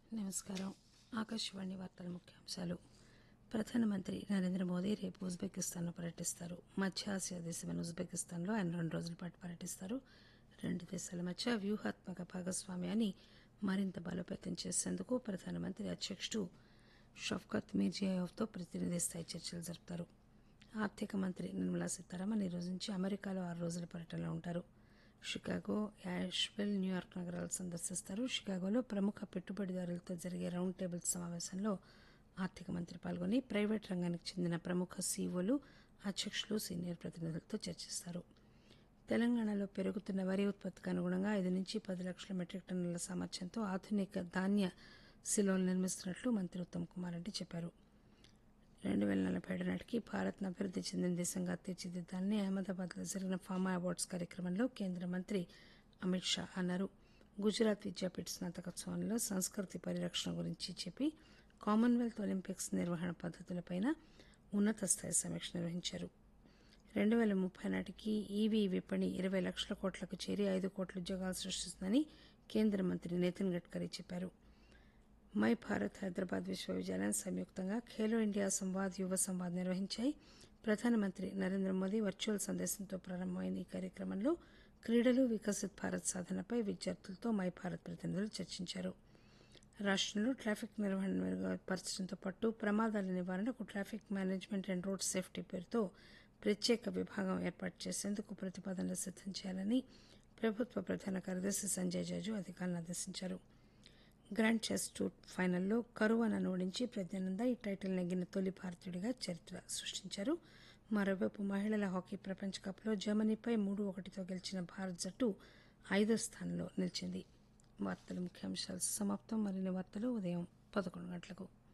నమస్కారం ఆకాశవాణి వార్తల ముఖ్యాంశాలు ప్రధానమంత్రి నరేంద్ర మోదీ రేపు ఉజ్బెకిస్తాన్లో పర్యటిస్తారు మధ్య ఆసియా దేశమైన ఉజ్బెకిస్తాన్లో ఆయన రెండు రోజుల పాటు పర్యటిస్తారు రెండు దేశాల మధ్య వ్యూహాత్మక భాగస్వామ్యాన్ని మరింత బలోపేతం చేసేందుకు ప్రధానమంత్రి అధ్యక్షుడు షఫ్కత్ మీర్జియాయోవ్తో ప్రతినిధి స్థాయి చర్చలు జరుపుతారు ఆర్థిక మంత్రి నిర్మలా సీతారామన్ ఈ రోజు నుంచి అమెరికాలో ఆరు రోజుల పర్యటనలో ఉంటారు షికాగో యాష్విల్ న్యూయార్క్ నగరాలు సందర్శిస్తారు షికాగోలో ప్రముఖ పెట్టుబడిదారులతో జరిగే రౌండ్ టేబుల్ సమావేశంలో ఆర్థిక మంత్రి పాల్గొని ప్రైవేట్ రంగానికి చెందిన ప్రముఖ సీఈఓలు అధ్యక్షులు సీనియర్ ప్రతినిధులతో చర్చిస్తారు తెలంగాణలో పెరుగుతున్న వరి ఉత్పత్తికి అనుగుణంగా ఐదు నుంచి పది లక్షల మెట్రిక్ టన్నుల సామర్థ్యంతో ఆధునిక ధాన్య సిలోలు నిర్మిస్తున్నట్లు మంత్రి ఉత్తమ్ కుమార్ రెడ్డి చెప్పారు రెండు వేల నలభై ఏడు నాటికి భారత్ను అభివృద్ది చెందిన దేశంగా తీర్చిదిద్దాలని అహ్మదాబాద్లో జరిగిన ఫామా అవార్డ్స్ కార్యక్రమంలో కేంద్ర మంత్రి అమిత్ షా అన్నారు గుజరాత్ విద్యాపీఠ స్నాతకోత్సవంలో సంస్కృతి పరిరక్షణ గురించి చెప్పి కామన్వెల్త్ ఒలింపిక్స్ నిర్వహణ పద్దతులపై ఉన్నత స్థాయి సమీక్ష నిర్వహించారు రెండు వేల ముప్పై నాటికి ఈవీ విపణి ఇరవై లక్షల కోట్లకు చేరి ఐదు కోట్ల ఉద్యోగాలు సృష్టిస్తుందని కేంద్ర మంత్రి నితిన్ గడ్కరీ చెప్పారు మై భారత్ హైదరాబాద్ విశ్వవిద్యాలయం సంయుక్తంగా ఖేలో ఇండియా సంవాద్ యువ సంవాద్ నిర్వహించాయి ప్రధానమంత్రి నరేంద్ర మోదీ వర్చువల్ సందేశంతో ప్రారంభమైన ఈ కార్యక్రమంలో క్రీడలు వికసిత్ భారత్ సాధనపై విద్యార్థులతో మై భారత్ ప్రతినిధులు చర్చించారు రాష్టంలో ట్రాఫిక్ నిర్వహణ మెరుగుపరచడంతో పాటు ప్రమాదాల నివారణకు traffic management and road safety పేరుతో ప్రత్యేక విభాగం ఏర్పాటు చేసేందుకు ప్రతిపాదనలు సిద్దం చేయాలని ప్రభుత్వ ప్రధాన కార్యదర్శి సంజయ్ జాజు అధికారులను ఆదేశించారు గ్రాండ్ చెస్ టూర్ ఫైనల్లో కరువనను ఓడించి ప్రజ్ఞానంద ఈ టైటిల్ నెగ్గిన తొలి భారతీయుడిగా చరిత్ర సృష్టించారు మరోవైపు మహిళల హాకీ ప్రపంచ కప్లో జర్మనీపై మూడు ఒకటితో గెలిచిన భారత్ జట్టు ఐదో స్థానంలో నిలిచింది వార్తల ముఖ్యాంశాలు సమాప్తం మరిన్ని వార్తలు ఉదయం పదకొండు గంటలకు